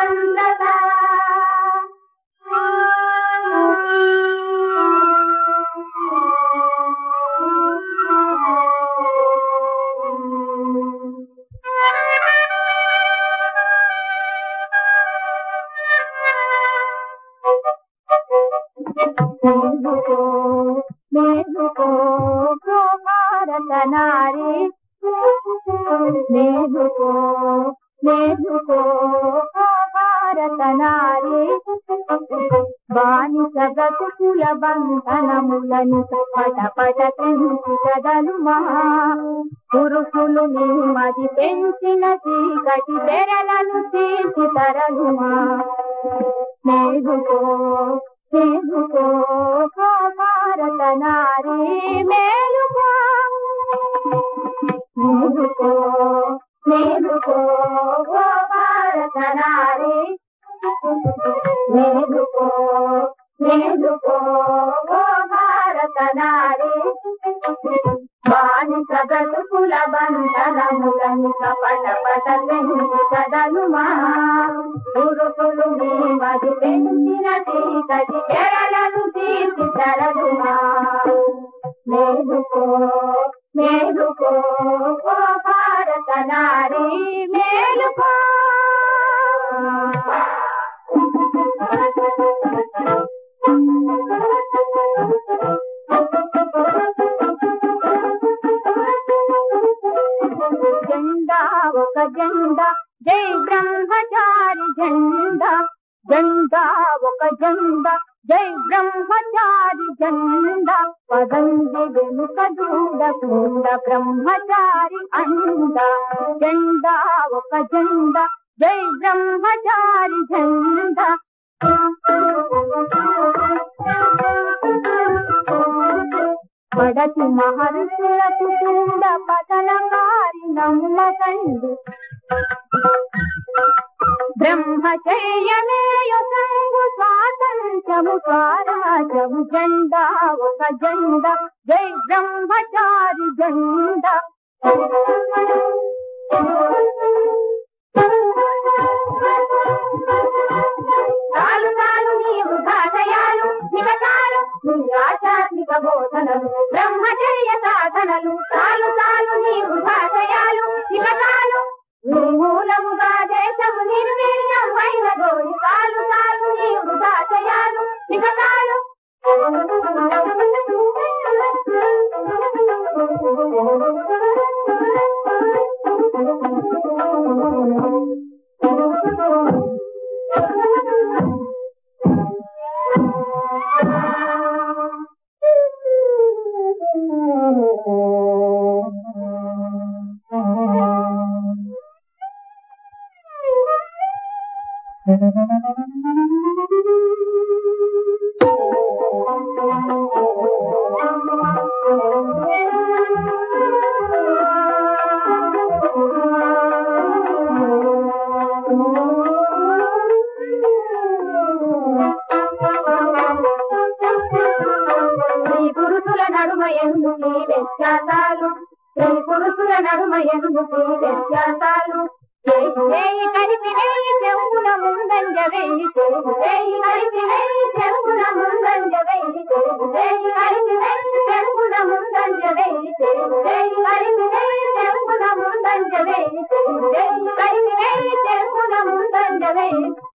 చంద్రగా మేలుకో మేలుకో ఓ భారత నారి మేలుకో మేలుకో ఓ భారత నారి బానిస బ్రతుకుల బంధనములను పట పట తెంచి కదలుమా పురుషులు నిమ్మది పెంచిన చీకటి తెరలను తీసి తరలుమా మేలుకో మేలుకో ఓ భారత నారి మేలుకో మేలుకో మేలుకో ఓ భారత నారి మేలుకో మేలుకో ఓ భారత నారి బానిస బ్రతుకుల బంధనములను పట పట పెంచి కదలుమా పురుషులు మీ మది పెంచిన చీకటి తెరలను తీసి తరలుమా మేలుకో మేలుకో ఓ భారత నారి మేలుకో జెండా ఒక జెండా జై బ్రహ్మచారి జెండా జెండా ఒక జెండా జై బ్రహ్మచారి జెండా పదండి వెనుక దూడకుండ బ్రహ్మచారి అండ జెండా ఒక జెండా జై బ్రహ్మచారి జెండా పడతి మహర్షులకు కూడా పతనకారి నమ్మకండి బ్రహ్మచర్యమేయు స్వాతంత్రము స్వరాజము జెండా ఒక జెండా జై బ్రహ్మచారి జెండా చాలు చాలు నీవు భాషయాలు నిగతాలు నీ ఆధ్యాత్మిక బోధనలు బ్రహ్మచర్య సాధనలు చాలు చాలు నీవు భాషయాలు నిగతాలు నీ మూలముగా దేశము నిర్వీర్యం అయిన గోరి చాలు చాలు నీవు భాషయాలు నిగతాలు స్త్రీ పురుషుల నడుమ ఎందుకు ఈ వ్యత్యాసాలు స్త్రీ పురుషుల నడుమ ఎందుకు ఈ వ్యత్యాసాలు వేయి కలిపి వేయి చెవుల ముందంజ వేయి చెవు వేయి కలిపి వేయి చెవుల ముందంజ వేయి చెవు వేయి కలిపి వేయి చెవుల ముందంజ వేయి చెవు వేయి కలిపి వేయి చెవుల ముందంజ వేయి చెవు వేయి కలిపి వేయి చెవుల ముందంజ వేయి